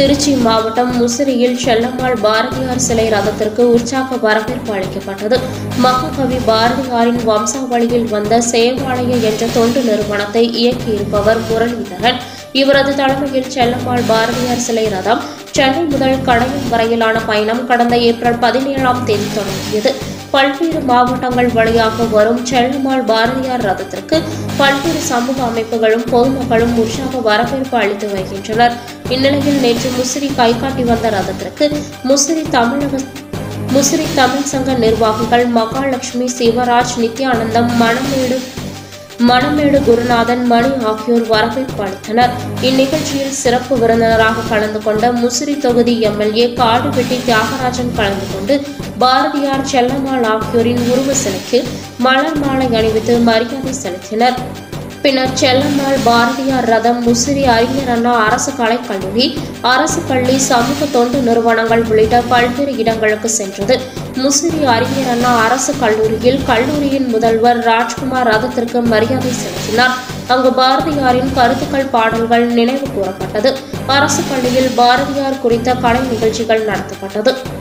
திருச்சி மாவட்டம் முசிறியில் செல்லம்மாள் பாரதியார் சிலை ரதத்திற்கு உற்சாக வரவேற்பு அளிக்கப்பட்டது மகாகவி பாரதியாரின் வம்சாவளியில் வந்த சேவாலய என்ற தொண்டு நிறுவனத்தை இயக்கியிருப்பவர் முரளிதரன் இவரது தலைமையில் செல்லம்மாள் பாரதியார் சிலை ரதம் சென்னை முதல் கடையம் வரையிலான பயணம் கடந்த ஏப்ரல் பதினேழாம் தேதி தொடங்கியது பல்வேறு மாவட்டங்கள் வழியாக வரும் செல்லம்மாள் பாரதியார் ரதத்திற்கு பல்வேறு சமூக அமைப்புகளும் பொதுமக்களும் உற்சாக வரவேற்பு அளித்து வருகின்றனர் இந்நிலையில் நேற்று முசிறி கைகாட்டி வந்த ரதத்திற்கு முசிறி தமிழக முசிறி தமிழ் சங்க நிர்வாகிகள் மகாலட்சுமி சிவராஜ் நித்யானந்தம் மணமேடு மணமேடு குருநாதன் மணி ஆகியோர் வரவேற்பு அளித்தனர் இந்நிகழ்ச்சியில் சிறப்பு விருந்தினராக கலந்து கொண்ட முசிறி தொகுதி எம்எல்ஏ காடுவெட்டி தியாகராஜன் கலந்து கொண்டு பாரதியார் செல்லம்மாள் ஆகியோரின் உருவ சிலைக்கு மலர் மாலை அணிவித்து மரியாதை செலுத்தினர் பின்னர் செல்லம்மாள் பாரதியார் ரதம் முசிறி அறிஞர் அண்ணா அரசு கலைக்கல்லூரி அரசு பள்ளி சமூக தொண்டு நிறுவனங்கள் உள்ளிட்ட பல்வேறு இடங்களுக்கு சென்றது முசிறி அறிஞர் அண்ணா அரசு கல்லூரியில் கல்லூரியின் முதல்வர் ராஜ்குமார் ரதத்திற்கு மரியாதை செலுத்தினார் அங்கு பாரதியாரின் கருத்துக்கள் பாடல்கள் நினைவு கூறப்பட்டது அரசு பள்ளியில் பாரதியார் குறித்த கலை நிகழ்ச்சிகள் நடத்தப்பட்டது